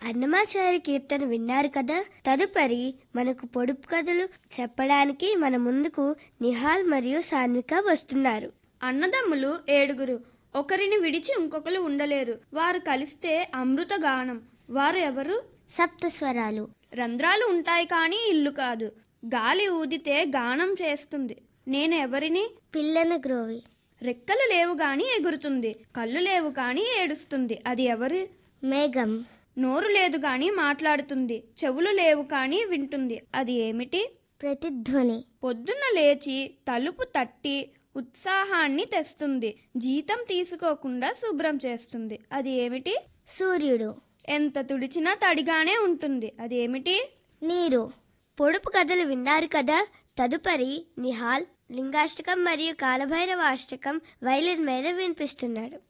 అన్నమాచారి కీర్తన విన్నారు కదా తదుపరి మనకు పొడుపు కథలు చెప్పడానికి మన ముందుకు నిహాల్ మరియు సాన్విక వస్తున్నారు అన్నదమ్ములు ఏడుగురు ఒకరిని విడిచి ఇంకొకరు ఉండలేరు వారు కలిస్తే అమృత గానం వారు ఎవరు సప్తస్వరాలు రంధ్రాలు ఉంటాయి కానీ ఇల్లు కాదు గాలి ఊదితే గానం చేస్తుంది నేను ఎవరిని పిల్లన గ్రోవి రెక్కలు లేవు గాని ఎగురుతుంది కళ్ళు లేవు కానీ ఏడుస్తుంది అది ఎవరు మేఘం నోరు లేదు గాని మాట్లాడుతుంది చెవులు లేవు కానీ వింటుంది అది ఏమిటి ప్రతిధ్వని పొద్దున్న లేచి తలుపు తట్టి ఉత్సాహాన్ని తెస్తుంది జీతం తీసుకోకుండా శుభ్రం చేస్తుంది అది ఏమిటి సూర్యుడు ఎంత తుడిచినా తడిగానే ఉంటుంది అది ఏమిటి నీరు పొడుపు కథలు విన్నారు కదా తదుపరి నిహాల్ లింగాష్టకం మరియు కాలభైరవ అష్టకం వైలిన్ మీద వినిపిస్తున్నాడు